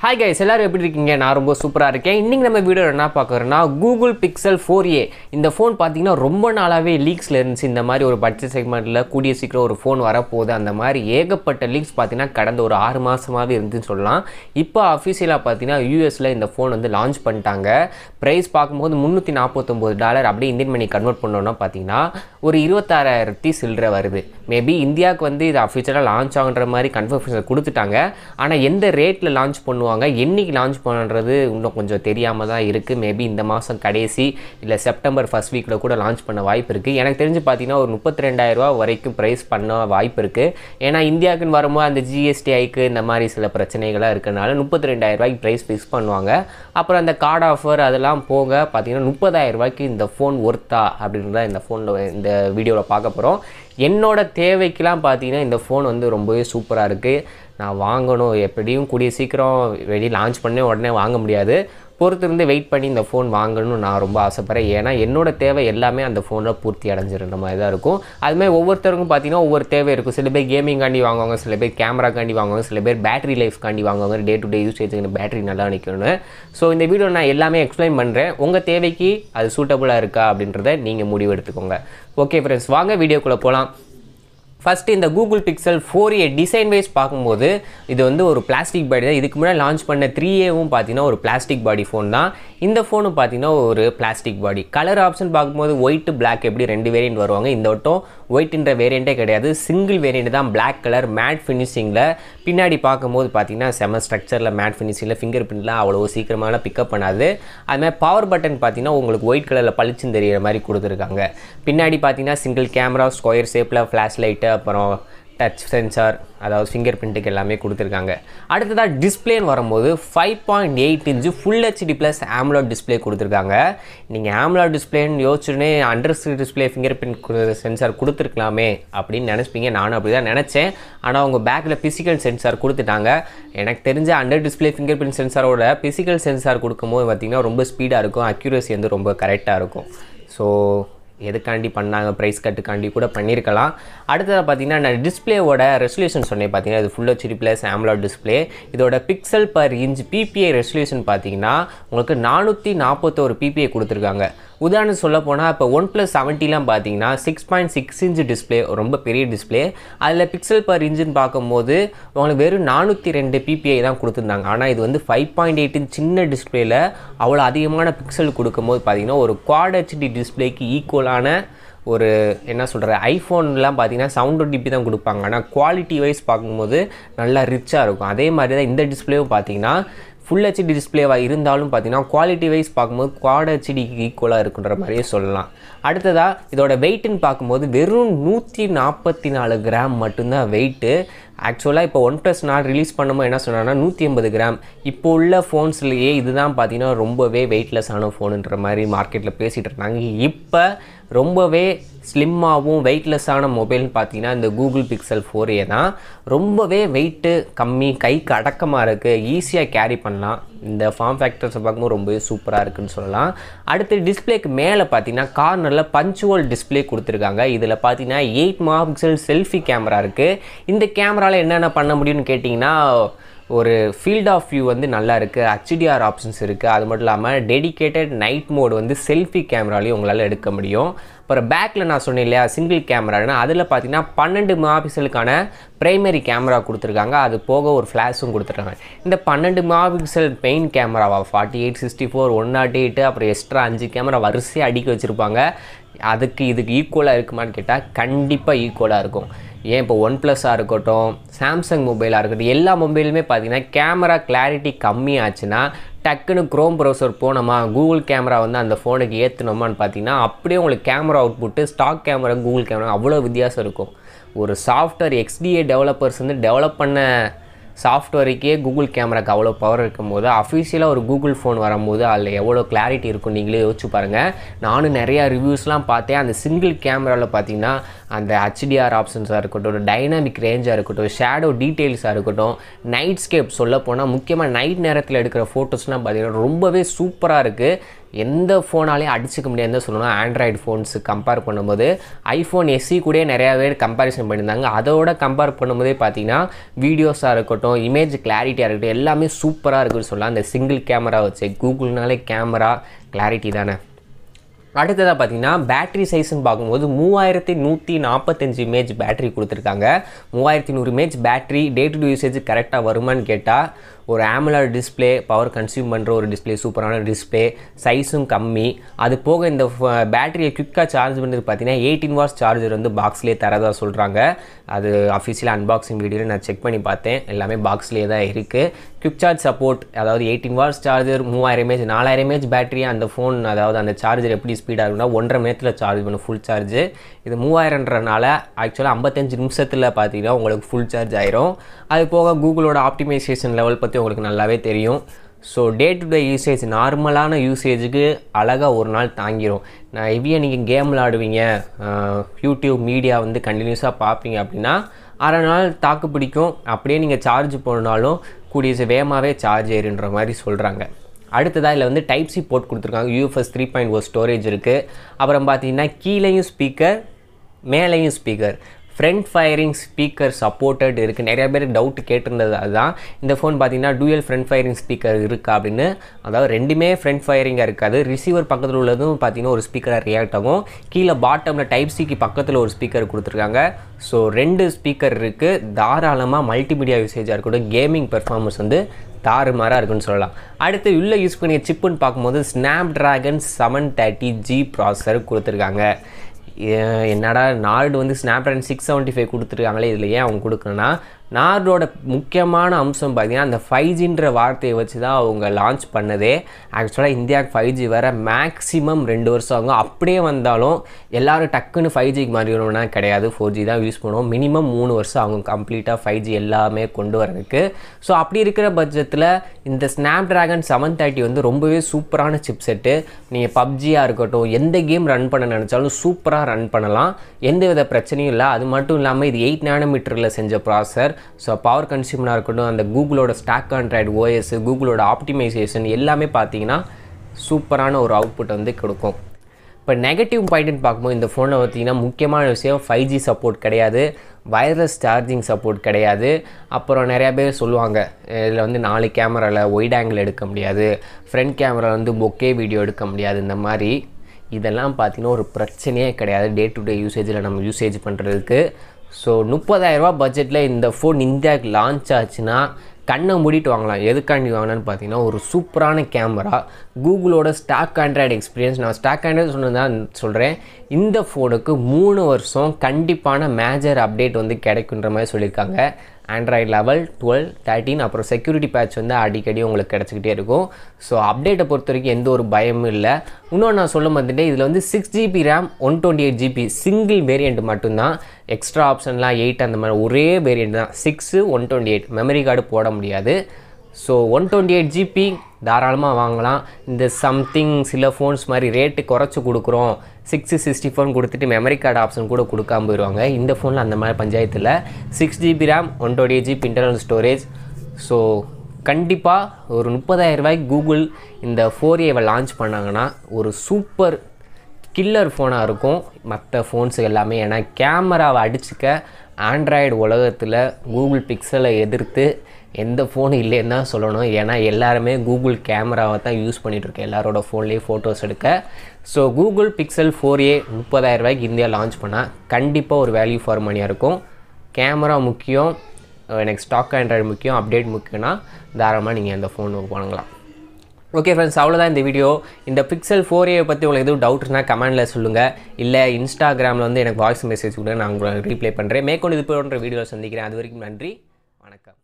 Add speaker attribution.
Speaker 1: hi guys எல்லாரும் எப்படி இருக்கீங்க நான் ரொம்ப சூப்பராக இருக்கேன் இன்றைக்கி நம்ம வீடியோ என்ன பார்க்குறோன்னா கூகுள் பிக்சல் ஃபோர் ஏ இந்த ஃபோன் பார்த்தீங்கன்னா ரொம்ப நாளாகவே லீக்ஸில் இருந்துச்சு இந்த மாதிரி ஒரு பட்ஜெட் செக்மெண்ட்டில் கூடிய சீக்கிரம் ஒரு ஃபோன் வரப்போகுது அந்த மாதிரி ஏகப்பட்ட லீக்ஸ் பார்த்தீங்கன்னா கடந்த ஒரு ஆறு மாதமாகவே இருந்துன்னு சொல்லலாம் இப்போ அஃபிஷியலாக பார்த்தீங்கன்னா யூஎஸில் இந்த ஃபோன் வந்து லான்ச் பண்ணிட்டாங்க ப்ரைஸ் பார்க்கும்போது முந்நூற்றி நாற்பத்தொம்போது டாலர் அப்படியே இந்தியன் மணி கன்வெர்ட் பண்ணோன்னா பார்த்தீங்கன்னா ஒரு இருபத்தாறாயிரத்தி சில்லற வருது மேபி இந்தியாவுக்கு வந்து இது அஃபிஷியலாக லான்ச் ஆகுன்ற மாதிரி கன்ஃபர்மேஷன் கொடுத்துட்டாங்க ஆனால் எந்த ரேட்டில் லான்ச் பண்ணுவாங்க என்னைக்கு லான்ச் பண்ணுறது இன்னும் கொஞ்சம் தெரியாமல் தான் இருக்குது மேபி இந்த மாதம் கடைசி இல்லை செப்டம்பர் ஃபர்ஸ்ட் வீக்கில் கூட லான்ச் பண்ண வாய்ப்பு இருக்குது எனக்கு தெரிஞ்சு பார்த்தீங்கன்னா ஒரு முப்பத்தி ரெண்டாயிரரூவா வரைக்கும் ப்ரைஸ் பண்ண வாய்ப்பு இருக்குது ஏன்னா இந்தியாவுக்குன்னு வரும்போது அந்த ஜிஎஸ்டி ஐக்கு இந்த மாதிரி சில பிரச்சனைகளாக இருக்கனால முப்பத்தி ரெண்டாயிரரூவாய்க்கு ப்ரைஸ் ஃபிக்ஸ் பண்ணுவாங்க அப்புறம் அந்த கார்டு ஆஃபர் அதெல்லாம் போக பார்த்தீங்கன்னா முப்பதாயிரம் ரூபாய்க்கு இந்த ஃபோன் ஒர்த்தா அப்படின்றத இந்த ஃபோனில் இந்த வீடியோவில் பார்க்க போகிறோம் என்னோட தேவைக்கெலாம் பார்த்தீங்கன்னா இந்த ஃபோன் வந்து ரொம்பவே சூப்பராக இருக்குது நான் வாங்கணும் எப்படியும் கூடிய சீக்கிரம் வெளியே லான்ச் பண்ணி உடனே வாங்க முடியாது பொறுத்திருந்து வெயிட் பண்ணி இந்த ஃபோன் வாங்கணும்னு நான் ரொம்ப ஆசைப்பட்றேன் ஏன்னா என்னோட தேவை எல்லாமே அந்த ஃபோனில் பூர்த்தி அடைஞ்சிருந்த மாதிரி தான் இருக்கும் அதுமாதிரி ஒவ்வொருத்தருக்கும் பார்த்தீங்கன்னா ஒவ்வொரு தேவை இருக்கும் சில பேர் கேமிங்காண்டி வாங்குவாங்க சில பேர் கேமராக்காண்டி வாங்குவாங்க சில பேர் பேட்டரி லைஃப்காண்டி வாங்குவாங்க டே டு டே யூசேஜுக்கு பேட்டரி நல்லா நிற்கணும்னு ஸோ இந்த வீடியோ நான் எல்லாமே எக்ஸ்பிளைன் பண்ணுறேன் உங்கள் தேவைக்கு அது சூட்டபுளாக இருக்கா அப்படின்றத நீங்கள் முடிவு எடுத்துக்கோங்க ஓகே ஃப்ரெண்ட்ஸ் வாங்க வீடியோக்குள்ளே போகலாம் ஃபஸ்ட்டு இந்த Google pixel four A design wise பார்க்கும்போது இது வந்து ஒரு பிளாஸ்டிக் பாடி தான் இதுக்கு முன்னாடி லான்ச் பண்ண த்ரீ ஏவும் பார்த்தீங்கன்னா ஒரு பிளாஸ்டிக் பாடி ஃபோன் தான் இந்த ஃபோனும் பார்த்தீங்கன்னா ஒரு பிளாஸ்டிக் பாடி கலர் ஆப்ஷன் பார்க்கும்போது ஒயிட் பிளாக் எப்படி ரெண்டு வேரியண்ட் வருவாங்க இந்த வட்டம் ஒயிட்ன்ற வேரியண்ட்டே கிடையாது சிங்கிள் வேரியண்ட் தான் பிளாக் கலர் மேட் ஃபினிஷிங்கில் பின்னாடி பார்க்கும்போது பார்த்தீங்கன்னா செம ஸ்ட்ரக்சரில் மேட் ஃபினிஷிங்கில் ஃபிங்கர் பிரிண்ட்லாம் அவ்வளோ சீக்கிரமான பிக்கப் பண்ணாது அதுமாதிரி பவர் பட்டன் பார்த்தீங்கன்னா உங்களுக்கு ஒயிட் கலரில் பளிச்சுன்னு தெரியிற மாதிரி கொடுத்துருக்காங்க பின்னாடி பார்த்தீங்கன்னா சிங்கிள் கேமரா ஸ்கொயர் ஷேப்பில் ஃப்ளாஷ் லைட்டு அப்புறம் டச் சென்சார் அதாவது ஃபிங்கர் பிரிண்ட்டுக்கு எல்லாமே கொடுத்துருக்காங்க அடுத்ததாக டிஸ்பிளேன்னு வரும்போது five point eight inch full HD plus AMOLED display கொடுத்துருக்காங்க நீங்கள் ஆம்லாட் டிஸ்பிளேன்னு யோசிச்சுனே under display fingerprint sensor கொடுத்துருக்கலாமே அப்படின்னு நினச்சிப்பீங்க நானும் அப்படி தான் நினச்சேன் ஆனால் அவங்க பேக்கில் பிசிக்கல் சென்சார் கொடுத்துட்டாங்க எனக்கு தெரிஞ்ச அண்டர் டிஸ்பிளே ஃபிங்கர் பிரிண்ட் சென்சாரோட பிசிக்கல் சென்சார் கொடுக்கும்போது பார்த்திங்கன்னா ரொம்ப ஸ்பீடாக இருக்கும் அக்யூரசி வந்து ரொம்ப கரெக்டாக இருக்கும் ஸோ எதுக்காண்டி பண்ணாங்க ப்ரைஸ் கட்டுக்காண்டி கூட பண்ணியிருக்கலாம் அடுத்ததாக பார்த்தீங்கன்னா நான் டிஸ்பிளேவோட ரெசல்யூஷன் சொன்னேன் பார்த்தீங்கன்னா இது full HD plus AMOLED display இதோட pixel per inch PPI resolution பார்த்தீங்கன்னா உங்களுக்கு நானூற்றி நாற்பத்தோரு பிபிஐ கொடுத்துருக்காங்க உதாரணம் சொல்ல போனால் இப்போ ஒன் ப்ளஸ் செவன்ட்டிலாம் பார்த்தீங்கன்னா six point six inch display ரொம்ப பெரிய டிஸ்பிளே அதில் பிக்சல் பர் இன்ச்சுன்னு பார்க்கும்போது உங்களுக்கு வெறும் நானூற்றி ரெண்டு பிபிஐ தான் கொடுத்துருந்தாங்க ஆனால் இது வந்து ஃபைவ் பாயிண்ட் எயிட்டின் சின்ன டிஸ்பிளேல அவ்வளோ அதிகமான பிக்சல் கொடுக்கும்போது பார்த்தீங்கன்னா ஒரு குவாட் ஹெச்டி டிஸ்பிளேக்கு ஈக்குவலான ஒரு என்ன சொல்கிற ஐஃபோன்லாம் பார்த்தீங்கன்னா சவுண்ட் டிபி தான் கொடுப்பாங்க ஆனால் குவாலிட்டி வைஸ் பார்க்கும்போது நல்லா ரிச்சாக இருக்கும் அதே மாதிரி தான் இந்த டிஸ்பிளேவும் பார்த்தீங்கன்னா ஃபுல் ஹெச்டி டிஸ்பிளேவாக இருந்தாலும் பார்த்தீங்கன்னா குவாலிட்டி வைஸ் பார்க்கும்போது குவாட் ஹெச்டிக்கு ஈக்குவலாக இருக்குன்ற மாதிரியே சொல்லலாம் அடுத்ததாக இதோட வெயிட்டுன்னு பார்க்கும்போது வெறும் நூற்றி நாற்பத்தி நாலு கிராம் மட்டும்தான் வெயிட்டு ஆக்சுவலாக இப்போ ஒன் ப்ளஸ் நாள் ரிலீஸ் பண்ணும்போது என்ன சொன்னாங்கன்னா நூற்றி ஐம்பது கிராம் இப்போ உள்ள ஃபோன்ஸ்லேயே இதுதான் பார்த்தீங்கன்னா ரொம்பவே வெயிட்லெஸ்ஸான ஃபோனுன்ற மாதிரி மார்க்கெட்டில் பேசிகிட்டு இருந்தாங்க இப்போ ரொம்பவே ஸ்லிம்மாகவும் வெயிட்லெஸ்ஸான மொபைல்னு பார்த்தீங்கன்னா இந்த கூகுள் பிக்சல் ஃபோர் ஏ தான் ரொம்பவே வெயிட்டு கம்மி கைக்கு அடக்கமாக இருக்குது ஈஸியாக கேரி பண்ணலாம் இந்த ஃபார்ம் ஃபேக்டர்ஸை பார்க்கும்போது ரொம்பவே சூப்பராக இருக்குன்னு சொல்லலாம் அடுத்து டிஸ்பிளேக்கு மேலே பார்த்தீங்கன்னா கார்னரில் பஞ்சுவல் டிஸ்பிளே கொடுத்துருக்காங்க இதில் பார்த்தீங்கன்னா eight megapixel selfie camera இருக்குது இந்த கேமராவில் என்னென்ன பண்ண முடியும்னு கேட்டிங்கன்னா ஒரு ஃபீல்ட் ஆஃப் வியூ வந்து நல்லா இருக்குது ஹச்டிஆர் ஆப்ஷன்ஸ் இருக்குது அது மட்டும் இல்லாமல் டெடிக்கேட்டட் நைட் மோட் வந்து செல்ஃபி கேமராலையும் உங்களால் எடுக்க முடியும் அப்புறம் பேக்கில் நான் சொன்னேன் இல்லையா சிங்கிள் கேமரானா அதில் பார்த்தீங்கன்னா பன்னெண்டு மெகா பிக்சலுக்கான ப்ரைமரி கேமரா கொடுத்துருக்காங்க அது போக ஒரு ஃப்ளாஷும் கொடுத்துருக்காங்க இந்த பன்னெண்டு மெகா பிக்சல் மெயின் கேமராவா forty eight sixty four one not eight அப்புறம் எக்ஸ்ட்ரா அஞ்சு கேமரா வரிசையாக அடிக்க வச்சுருப்பாங்க அதுக்கு இதுக்கு ஈக்குவலாக இருக்குமான்னு கேட்டால் கண்டிப்பாக ஈக்குவலாக இருக்கும் ஏன் இப்போ ஒன் ப்ளஸ்ஸாக இருக்கட்டும் சாம்சங் மொபைலாக இருக்கட்டும் எல்லா மொபைலுமே பார்த்தீங்கன்னா கேமரா கிளாரிட்டி கம்மியாச்சுன்னா டக்குன்னு க்ரோம் ப்ரௌசர் போனோமா கூகுள் கேமரா வந்து அந்த ஃபோனுக்கு ஏற்றுனோமான்னு பார்த்தீங்கன்னா அப்படியே உங்களுக்கு camera output stock camera Google camera அவ்வளோ வித்தியாசம் இருக்கும் ஒரு சாஃப்ட்வேர் எக்ஸ்டிஏ டெவலப்பர்ஸ் வந்து டெவலப் பண்ண சாஃப்ட்வேருக்கே கூகுள் கேமராக்கு அவ்வளோ பவர் இருக்கும்போது அஃபிஷியலாக ஒரு கூகுள் ஃபோன் வரும்போது அதில் எவ்வளோ கிளாரிட்டி இருக்கும் நீங்களே யோசிச்சு பாருங்கள் நானும் நிறையா ரிவ்யூஸ்லாம் பார்த்தேன் அந்த சிங்கிள் கேமராவில் பார்த்தீங்கன்னா அந்த ஹச்டிஆர் ஆப்ஷன்ஸாக இருக்கட்டும் டைனாமிக் ரேஞ்சாக இருக்கட்டும் ஷேடோ டீட்டெயில்ஸாக இருக்கட்டும் நைட் ஸ்கேப் சொல்ல போனால் முக்கியமாக நைட் நேரத்தில் எடுக்கிற ஃபோட்டோஸ்லாம் பார்த்தீங்கன்னா ரொம்பவே சூப்பராக இருக்குது எந்த ஃபோனாலையும் அடிச்சுக்க முடியாதுன்னு தான் சொல்லணும் ஆண்ட்ராய்டு ஃபோன்ஸு கம்பேர் பண்ணும்போது ஐஃபோன் எஸ்சி கூட நிறையா பேர் கம்பேரிசன் பண்ணியிருந்தாங்க அதோட கம்பேர் பண்ணும்போதே பார்த்தீங்கன்னா வீடியோஸாக இருக்கட்டும் இமேஜ் கிளாரிட்டியாக இருக்கட்டும் எல்லாமே சூப்பராக இருக்குன்னு சொல்லலாம் அந்த சிங்கிள் கேமரா வச்சு கூகுள்னாலே கேமரா கிளாரிட்டி தானே அடுத்ததாக பார்த்தீங்கன்னா பேட்டரி சைஸ்ன்னு பார்க்கும்போது மூவாயிரத்தி நூற்றி நாற்பத்தஞ்சு இமேஜ் பேட்டரி கொடுத்துருக்காங்க மூவாயிரத்தி நூறு image battery day to day usage கரெக்டாக வருமான்னு கேட்டால் ஒரு ஆமுலர் டிஸ்பிளே பவர் கன்சியூம் பண்ணுற ஒரு டிஸ்பிளே சூப்பரான டிஸ்பிளே சைஸும் கம்மி அது போக இந்த பேட்டரியை குயிக்காக சார்ஜ் பண்ணுறது பார்த்தீங்கன்னா எயிட்டீன் வாட்ஸ் சார்ஜர் வந்து பாக்ஸ்லேயே தரதா சொல்கிறாங்க அது அஃபிஷியல் அன்பாக்சிங் வீடியோவில் நான் செக் பண்ணி பார்த்தேன் எல்லாமே பாக்ஸ்லேயே தான் இருக்குது குவிக் சார்ஜ் சப்போர்ட் அதாவது எயிட்டீன் வாட்ஸ் சார்ஜர் மூவாயிரம் எம்ஏஹெச் நாலாயிரம் எம்ஏஹெச் பேட்டரி அந்த ஃபோன் அதாவது அந்த சார்ஜர் எப்படி ஸ்பீடாக இருக்குன்னா ஒன்றரை மணி நேரத்தில் சார்ஜ் பண்ணும் ஃபுல் சார்ஜ் இது மூவாயிரன்றனால ஆக்சுவலாக ஐம்பத்தஞ்சு நிமிஷத்தில் பார்த்தீங்கன்னா உங்களுக்கு ஃபுல் சார்ஜ் ஆயிரும் அது போக கூகுளோட ஆப்டிமைசேஷன் லெவல் பற்றி உங்களுக்கு நல்லாவே தெரியும் so day to day usage நார்மலான யூசேஜுக்கு அழகாக ஒரு நாள் தாங்கிரும் நான் ஹெவியாக நீங்கள் கேம் விளாடுவீங்க யூடியூப் மீடியா வந்து கண்டினியூஸாக பார்ப்பீங்க அப்படின்னா அரை நாள் தாக்கு பிடிக்கும் அப்படியே நீங்கள் சார்ஜ் போனாலும் கூடிய வேகமாகவே சார்ஜ் ஏறுன்ற மாதிரி சொல்கிறாங்க அடுத்ததாக இதில் வந்து டைப் சி போர்ட் கொடுத்துருக்காங்க UFS three point O storage இருக்குது அப்புறம் பார்த்தீங்கன்னா கீழேயும் ஸ்பீக்கர் மேலேயும் speaker front firing speaker supported இருக்குது நிறைய பேர் டவுட் கேட்டிருந்தது அதுதான் இந்த ஃபோன் பார்த்தீங்கன்னா டூயல் ஃப்ரண்ட் ஃபயரிங் ஸ்பீக்கர் இருக்கா அப்படின்னு அதாவது ரெண்டுமே ஃப்ரண்ட் ஃபயரிங்காக இருக்காது ரிசீவர் பக்கத்தில் உள்ளதும் பார்த்தீங்கன்னா ஒரு ஸ்பீக்கராக ரியாக்ட் ஆகும் கீழே பாட்டமில் டைப் சிக்கு பக்கத்தில் ஒரு ஸ்பீக்கர் கொடுத்துருக்காங்க ஸோ ரெண்டு ஸ்பீக்கர் இருக்குது தாராளமாக மல்டிமீடியா யூசேஜாக இருக்கட்டும் கேமிங் பெர்ஃபார்மன்ஸ் வந்து தாறுமாறாக இருக்குன்னு சொல்லலாம் அடுத்து உள்ளே யூஸ் பண்ணிய சிப்புன்னு பார்க்கும்போது Snapdragon seven thirty G processor கொடுத்துருக்காங்க ஏ- என்னடா நார்டு வந்து ஸ்னாப்ட்ராகன் சிக்ஸ் செவன்ட்டி ஃபைவ் கொடுத்துருக்காங்களே இதில் ஏன் அவங்க கொடுக்கணும்னா நார்டோட முக்கியமான அம்சம் பார்த்தீங்கன்னா அந்த ஃபைவ் ஜின்ற வார்த்தையை வச்சு தான் அவங்க லான்ச் பண்ணதே ஆக்சுவலாக இந்தியாவுக்கு ஃபைவ் ஜி வர மேக்ஸிமம் ரெண்டு வருஷம் ஆகும் அப்படியே வந்தாலும் எல்லாரும் டக்குன்னு ஃபைவ் ஜிக்கு மாறிடணும்னா கிடையாது ஃபோர் ஜி தான் யூஸ் பண்ணுவோம் மினிமம் மூணு வருஷம் ஆகும் கம்ப்ளீட்டாக ஃபைவ் ஜி எல்லாமே கொண்டு வரதுக்கு ஸோ அப்படி இருக்கிற பட்சத்தில் இந்த ஸ்னாப் ட்ராகன் செவன் தேர்ட்டி வந்து ரொம்பவே சூப்பரான சிப் செட்டு நீங்கள் பப்ஜியாக இருக்கட்டும் எந்த கேம் ரன் பண்ண நினச்சாலும் சூப்பராக ரன் பண்ணலாம் எந்த வித பிரச்சனையும் இல்லை அது மட்டும் இல்லாமல் இது எயிட் நேனோமீட்டரில் செஞ்ச ப்ராசர் ஸோ பவர் கன்சியூமராக இருக்கட்டும் அந்த கூகுளோட ஸ்டாக் ஆண்ட்ராய்டு ஓஎஸ் கூகுளோட ஆப்டிமைசேஷன் எல்லாமே பார்த்தீங்கன்னா சூப்பரான ஒரு அவுட்புட் வந்து கொடுக்கும் இப்போ நெகட்டிவ் பாயிண்ட்னு பார்க்கும்போது இந்த ஃபோனில் பார்த்தீங்கன்னா முக்கியமான விஷயம் ஃபைவ் ஜி சப்போர்ட் கிடையாது வயர்லெஸ் சார்ஜிங் சப்போர்ட் கிடையாது அப்புறம் நிறையா பேர் சொல்லுவாங்க இதில் வந்து நாலு கேமராவில் ஒயிட் ஆங்கிள் எடுக்க முடியாது ஃப்ரண்ட் கேமரா வந்து பொக்கே வீடியோ எடுக்க முடியாது இந்த மாதிரி இதெல்லாம் பார்த்தீங்கன்னா ஒரு பிரச்சனையே கிடையாது டே டு டே யூசேஜில் நம்ம யூசேஜ் பண்ணுறதுக்கு ஸோ முப்பதாயிரரூபா பட்ஜெட்டில் இந்த ஃபோன் இந்தியாவுக்கு லான்ச் ஆச்சுன்னா கண்ணை மூடிட்டு வாங்கலாம் எதுக்காண்டி வாங்கினான்னு பார்த்தீங்கன்னா ஒரு சூப்பரான கேமரா கூகுளோட ஸ்டாக் ஆண்ட்ராய்டு எக்ஸ்பீரியன்ஸ் நான் ஸ்டாக் ஆண்ட்ராய்டு சொன்னது தான் சொல்கிறேன் இந்த ஃபோனுக்கு மூணு வருஷம் கண்டிப்பான மேஜர் அப்டேட் வந்து கிடைக்குன்ற மாதிரி சொல்லியிருக்காங்க ஆண்ட்ராய்டு லெவல் டுவெல் தேர்ட்டின் அப்புறம் செக்யூரிட்டி பேட்ச் வந்து அடிக்கடி உங்களுக்கு கிடச்சிக்கிட்டே இருக்கும் ஸோ அப்டேட்டை பொறுத்த வரைக்கும் எந்த ஒரு பயமும் இல்லை இன்னொன்று நான் சொல்ல வந்துட்டு இதில் வந்து six GB RAM one twenty eight GB single variant மட்டும்தான் எக்ஸ்ட்ரா ஆப்ஷன்லாம் எயிட் அந்த மாதிரி ஒரே வேரியண்ட் தான் six one twenty eight memory card போட முடியாது so one twenty eight GB தாராளமாக வாங்கலாம் இந்த சம்திங் சில ஃபோன்ஸ் மாதிரி ரேட்டு குறைச்சி கொடுக்குறோம் சிக்ஸ் சிக்ஸ்டி ஃபோன் கொடுத்துட்டு மெமரி கார்டு ஆப்ஷன் கூட கொடுக்காம போயிடுவாங்க இந்த ஃபோனில் அந்த மாதிரி பஞ்சாயத்தில் six GB RAM one twenty eight GB internal storage so கண்டிப்பாக ஒரு முப்பதாயிரம் ரூபாய்க்கு கூகுள் இந்த ஃபோர் ஏவை லான்ச் பண்ணாங்கன்னா ஒரு சூப்பர் கில்லர் ஃபோனாக இருக்கும் மற்ற ஃபோன்ஸ் எல்லாமே ஏன்னா கேமராவை அடிச்சுக்க ஆண்ட்ராய்டு உலகத்தில் கூகுள் பிக்சலை எதிர்த்து எந்த ஃபோனும் இல்லைன்னு தான் சொல்லணும் ஏன்னா எல்லாருமே கூகுள் கேமராவை தான் யூஸ் பண்ணிகிட்ருக்கேன் எல்லாரோட ஃபோன்லேயே ஃபோட்டோஸ் எடுக்க so Google pixel four A முப்பதாயிரம் ரூபாய்க்கு இந்தியா லான்ச் பண்ணால் கண்டிப்பாக ஒரு வேல்யூ ஃபார் மணியாக இருக்கும் கேமரா முக்கியம் எனக்கு ஸ்டாக் ஆண்ட்ராய்டு முக்கியம் அப்டேட் முக்கியம்னா தாராளமாக நீங்கள் அந்த ஃபோன் வாங்கலாம் ஓகே ஃப்ரெண்ட்ஸ் அவ்வளோதான் இந்த வீடியோ இந்த பிக்சல் ஃபோர் ஏ பற்றி உங்களுக்கு எதுவும் டவுட்னா கமெண்ட்டில் சொல்லுங்கள் இல்லை இன்ஸ்டாகிராமில் வந்து எனக்கு வாய்ஸ் மெசேஜ் கூட நான் உங்களுக்கு ரீப்ளை பண்ணுறேன் மேற்கொண்டு இது போன்ற வீடியோ சந்திக்கிறேன் அது வரைக்கும் நன்றி வணக்கம்